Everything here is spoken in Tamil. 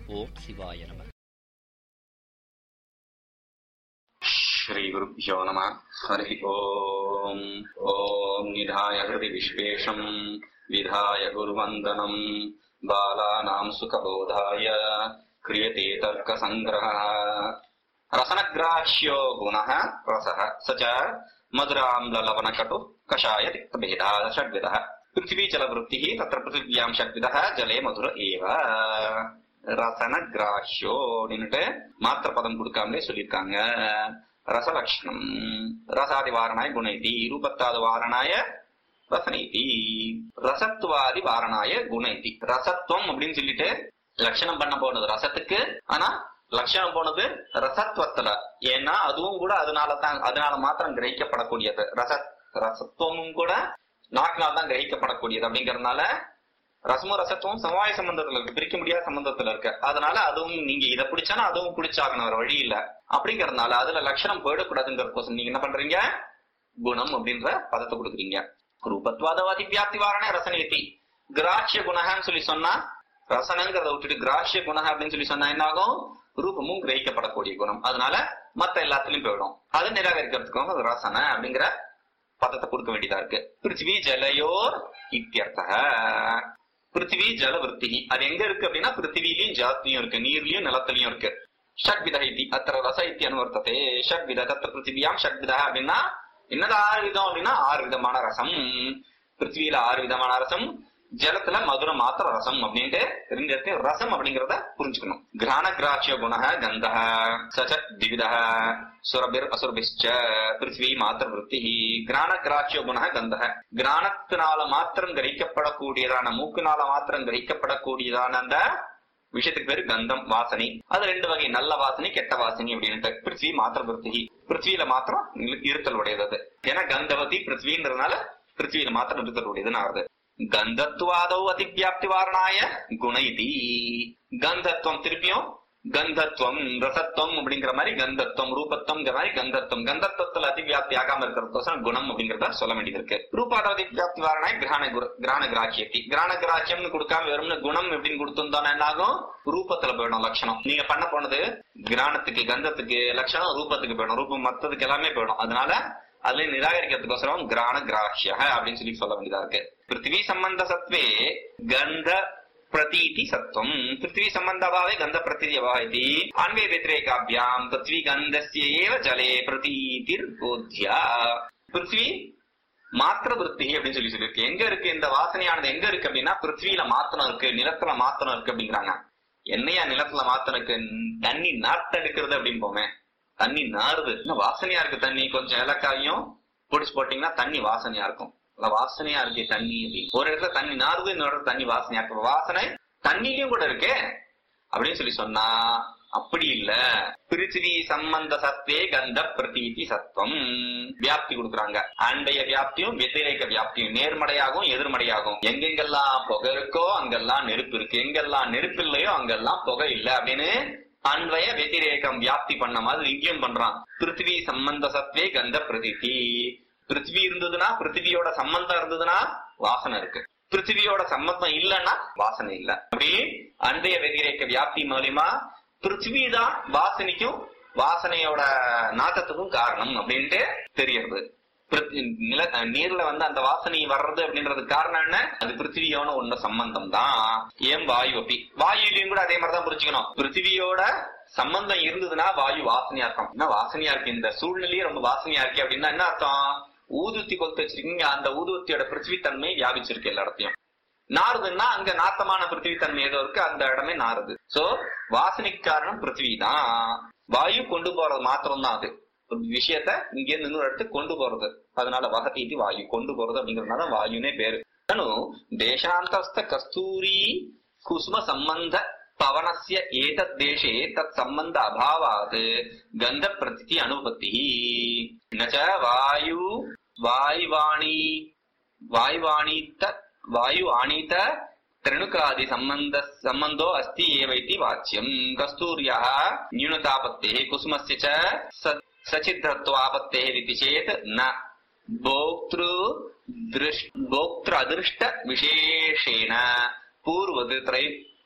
ஓம் சிவாய நம श्रीगुरुभ्यो नमः हरिः ओम् ॐ निधाय हृदि विश्वेशम् विधाय गुरुवन्दनम् बालानाम् सुखबोधाय क्रियते तर्कसङ्ग्रहः रसनग्राह्यो गुणः रसः स च मधुराम्ललवणकटुः कषाय तिक्तभेदः षड्विधः पृथिवीजलवृत्तिः तत्र पृथिव्याम् षड्विधः जले मधुर एव ரசன கிராஹ்யோ அப்படின்னுட்டு மாத்திர பதம் கொடுக்காமலே சொல்லியிருக்காங்க ரசலட்சணம் ரசாதி வாரணாய குணைதி ரூபத்தாது வாரணாய ரசனைதி ரசத்துவாதி வாரணாய குணைதி ரசத்துவம் அப்படின்னு சொல்லிட்டு லட்சணம் பண்ண போனது ரசத்துக்கு ஆனா லட்சணம் போனது ரசத்துவத்துல ஏன்னா அதுவும் கூட அதனால தான் அதனால மாத்திரம் கிரகிக்கப்படக்கூடியது ரச ரசத்துவமும் கூட நாக்கினால் தான் கிரகிக்கப்படக்கூடியது அப்படிங்கறதுனால ரசமும் ரசத்துவம் சமவாய சம்பந்தத்துல இருக்கு பிரிக்க முடியாத சம்பந்தத்துல இருக்கு அதனால அதுவும் நீங்க இதை பிடிச்சானா அதுவும் பிடிச்சாகணும் வேற வழி இல்ல அப்படிங்கறதுனால அதுல லட்சணம் போயிடக்கூடாதுங்கிறதுக்கோசம் நீங்க என்ன பண்றீங்க குணம் அப்படின்ற பதத்தை கொடுக்குறீங்க ரூபத்வாதவாதி வியாப்தி வாரண ரசனேத்தி கிராட்சிய குணகன்னு சொல்லி சொன்னா ரசனங்கிறத விட்டுட்டு கிராட்சிய குணக அப்படின்னு சொல்லி சொன்னா என்ன ஆகும் ரூபமும் கிரகிக்கப்படக்கூடிய குணம் அதனால மத்த எல்லாத்துலயும் போயிடும் அது நிராகரிக்கிறதுக்கும் அது ரசன அப்படிங்கிற பதத்தை கொடுக்க வேண்டியதா இருக்கு பிருத்திவி ஜலயோர் இத்தியர்த்தக பிருத்திவி ஜல விருத்தி அது எங்க இருக்கு அப்படின்னா பிருத்திவிலையும் ஜலத்திலையும் இருக்கு நீர்லயும் நிலத்திலையும் இருக்கு ஷட்வித இத்தி அத்தர ரச இத்தி அனுவர்த்ததே ஷட்வித தத்த பிருத்திவியாம் ஷட்வித அப்படின்னா என்னது ஆறு விதம் அப்படின்னா ஆறு விதமான ரசம் பிருத்திவியில ஆறு விதமான ரசம் ஜலத்துல மதுர மாத்திர ரசம் அப்படின்ட்டு ரெண்டு இடத்தையும் ரசம் அப்படிங்கறத புரிஞ்சுக்கணும் கிரான கிராட்சிய குண கந்த சச்ச திவித சுரபிர் அசுரபிஷ்ச பிருத்திவி மாத்திர விருத்தி கிரான கிராட்சிய குண கந்த கிரானத்தினால மாத்திரம் கிரகிக்கப்படக்கூடியதான மூக்குனால மாத்திரம் கிரகிக்கப்படக்கூடியதான அந்த விஷயத்துக்கு பேரு கந்தம் வாசனை அது ரெண்டு வகை நல்ல வாசனை கெட்ட வாசனை அப்படின்ட்டு பிருத்திவி மாத்திர விருத்தி பிருத்திவியில மாத்திரம் இருத்தல் உடையது அது ஏன்னா கந்தவதி பிருத்திவின்றதுனால பிருத்திவியில மாத்திரம் இருத்தல் உடையதுன்னு ஆகுது கந்தத்வாதோ அதிவியாப்தி வாரணாய குண இது கந்தத்துவம் திருப்பியும் கந்தத்துவம் ரசத்துவம் அப்படிங்கிற மாதிரி கந்தத்துவம் ரூபத்துவங்கிற மாதிரி கந்தத்துவம் கந்தத்துவத்துல அதிவியாப்தி ஆகாம இருக்கிறதுக்கோசரம் குணம் அப்படிங்கறத சொல்ல வேண்டியது இருக்கு ரூபாத அதிவியாப்தி வாரணாய கிரான குரு- கிரான கிராட்சியத்தி கிரான கிராட்சியம்னு கொடுக்காம வெறும்னு குணம் எப்படின்னு கொடுத்திருந்தோம்னா என்ன ஆகும் ரூபத்துல போயிடும் லட்சணம் நீங்க பண்ண போனது கிரானத்துக்கு கந்தத்துக்கு லட்சணம் ரூபத்துக்கு போயிடும் ரூபம் மத்ததுக்கு எல்லாமே போயிடும் அதனால அதுல நிராகரிக்கிறதுக்கோசரம் கிரான கிராஹ்ய அப்படின்னு சொல்லி சொல்ல வேண்டியதா இருக்கு பிருத்திவி சம்பந்த சத்வே கந்த பிரதீதி சத்வம் பிருத்திவி சம்பந்தபாவே கந்த பிரதீதி அபாவதி அன்வே व्यतिरेकाभ्याम பிருத்திவி கந்தஸ்யேவ ஜலே பிரதீதிர் போத்யா பிருத்திவி மாத்திர விருத்தி அப்படின்னு சொல்லி சொல்லியிருக்கு எங்க இருக்கு இந்த வாசனையானது எங்க இருக்கு அப்படின்னா பிருத்திவியில மாத்திரம் இருக்கு நிலத்துல மாத்திரம் இருக்கு அப்படிங்கிறாங்க என்னையா நிலத்துல மாத்திரம் இருக்கு தண்ணி நாத்தெடுக்கிறது அப்படின்னு போமே தண்ணி நாறுது இன்னும் வாசனையா இருக்கு தண்ணி கொஞ்சம் ஏலக்காயும் பொடிச்சு போட்டீங்கன்னா தண்ணி வாசனையா இருக்கும் இல்ல வாசனையா இருக்கு தண்ணி அப்படின்னு ஒரு இடத்துல தண்ணி நாறுது இன்னொரு இடத்துல தண்ணி வாசனையா இருக்கு வாசனை தண்ணிலயும் கூட இருக்கே அப்படின்னு சொல்லி சொன்னா அப்படி இல்ல பிருத்திவி சம்பந்த சத்வே கந்த பிரதீதி சத்வம் வியாப்தி கொடுக்குறாங்க அண்டைய வியாப்தியும் வெத்திரேக வியாப்தியும் நேர்மறையாகவும் எதிர்மறையாகும் எங்கெங்கெல்லாம் புகை இருக்கோ அங்கெல்லாம் நெருப்பு இருக்கு எங்கெல்லாம் நெருப்பு இல்லையோ அங்கெல்லாம் புகை இல்ல அப்படின்னு அன்வய வெத்திரேகம் வியாப்தி பண்ண மாதிரி இங்கேயும் பண்றான் பிருத்திவி சம்பந்த சத்வே கந்த பிரதிதி பிருத்திவி இருந்ததுன்னா பிருத்திவியோட சம்பந்தம் இருந்ததுன்னா வாசனை இருக்கு பிருத்திவியோட சம்பந்தம் இல்லைன்னா வாசனை இல்ல அப்படி அன்றைய வெதிரேக்க வியாப்தி மூலியமா பிருத்திவி தான் வாசனைக்கும் வாசனையோட நாட்டத்துக்கும் காரணம் அப்படின்ட்டு தெரியறது பிருத்தி- நில அஹ் நீர்ல வந்து அந்த வாசனை வர்றது அப்படின்றது காரணம் என்ன அது பிருத்திவியோட ஒண்ணு சம்பந்தம் தான் ஏன் வாயு அப்படி வாயுலையும் கூட அதே மாதிரிதான் புரிஞ்சுக்கணும் பிருத்திவியோட சம்பந்தம் இருந்ததுன்னா வாயு வாசனையா இருக்கும் என்ன வாசனையா இருக்கு இந்த சூழ்நிலையே ரொம்ப வாசனையா இருக்கு அப்படின்னா என்ன அர்த்தம் ஊதுவத்தி கொளுத்து வச்சிருக்கீங்க அந்த ஊதுவத்தியோட பிருத்திவி தன்மை வியாபிச்சிருக்கு எல்லா இடத்தையும் நாறுதுன்னா அங்க நாத்தமான பிருத்திவி தன்மை ஏதோ இருக்கு அந்த இடமே நாறுது சோ வாசனைக்கு காரணம் பிருத்திவி தான் வாயு கொண்டு போறது மாத்திரம் தான் அது ஒரு விஷயத்த இங்க இருந்து இன்னொரு இடத்துக்கு கொண்டு போறது அதனால வகதி இது வாயு கொண்டு போறது அப்படிங்கறதுனால வாயுனே பேரு அனு தேசாந்தஸ்த கஸ்தூரி குசும சம்பந்த பவனஸ்ய ஏதத் தேசே தத் சம்பந்த அபாவாத் கந்த பிரதி அனுபத்தி நச்ச வாயு வாயுவாணி वायुवाणीत वायु आनीत त्रिणुकादि सम्बन्ध सम्बन्धो अस्ति एव इति वाच्यम् कस्तूर्यः न्यूनतापत्तेः कुसुमस्य च स- सचिद्धत्वापत्तेः इति चेत् न भोक्तृ दृष् भोक्तृ अदृष्ट विशेषेण पूर्वद् त्रय